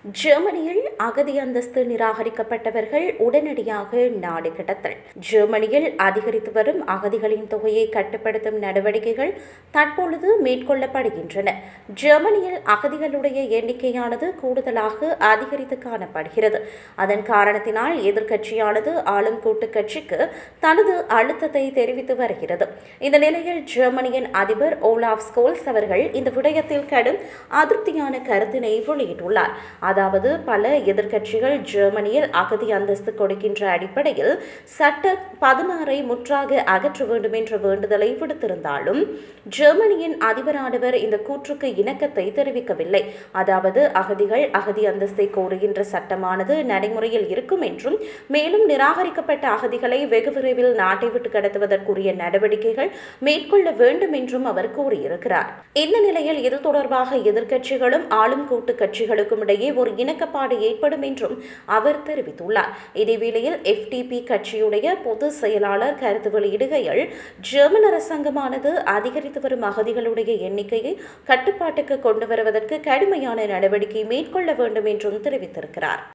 ஜெர்மனியில் அகதி அந்தஸ்து நிராகரிக்கப்பட்டவர்கள் உடனடியாக நாடு கடத்தல் ஜெர்மனியில் அதிகரித்து வரும் அகதிகளின் தொகையை கட்டுப்படுத்தும் நடவடிக்கைகள் தற்பொழுது மேற்கொள்ளப்படுகின்றன ஜெர்மனியில் அகதிகளுடைய எண்ணிக்கையானது கூடுதலாக அதிகரித்து காணப்படுகிறது அதன் காரணத்தினால் எதிர்க்கட்சியானது ஆளும் கூட்டுக் கட்சிக்கு தனது அழுத்தத்தை தெரிவித்து வருகிறது இந்த நிலையில் ஜெர்மனியின் அதிபர் ஓலாஃப் ஸ்கோல்ஸ் அவர்கள் இந்த விடயத்தில் கடும் அதிருப்தியான கருத்தினை வெளியிட்டுள்ளார் அதாவது பல எதிர்க்கட்சிகள் ஜெர்மனியில் அகதி அந்தஸ்து கொடுக்கின்ற அடிப்படையில் சட்ட பதினாறை முற்றாக அகற்ற வேண்டும் என்ற வேண்டுதலை விடுத்திருந்தாலும் ஜெர்மனியின் அதிபரானவர் இந்த கூற்றுக்கு இணக்கத்தை தெரிவிக்கவில்லை அதாவது அகதிகள் அகதி அந்தஸ்தை கோருகின்ற சட்டமானது நடைமுறையில் இருக்கும் என்றும் மேலும் நிராகரிக்கப்பட்ட அகதிகளை வெகு விரைவில் நாட்டை விட்டு கடத்துவதற்குரிய நடவடிக்கைகள் மேற்கொள்ள வேண்டும் என்றும் அவர் கூறியிருக்கிறார் இந்த நிலையில் இது தொடர்பாக எதிர்க்கட்சிகளும் ஆளும் கூட்டு கட்சிகளுக்கும் இடையே ஒரு இணக்கப்பாடு ஏற்படும் என்றும் அவர் தெரிவித்துள்ளார் இதேவேளையில் எஃப்டிபி கட்சியுடைய பொதுச் செயலாளர் கருத்து வெளியிடுகையில் ஜெர்மன் அரசாங்கமானது அதிகரித்து வரும் அகதிகளுடைய எண்ணிக்கையை கட்டுப்பாட்டுக்கு கொண்டு வருவதற்கு கடுமையான நடவடிக்கை மேற்கொள்ள வேண்டும் என்றும் தெரிவித்திருக்கிறார்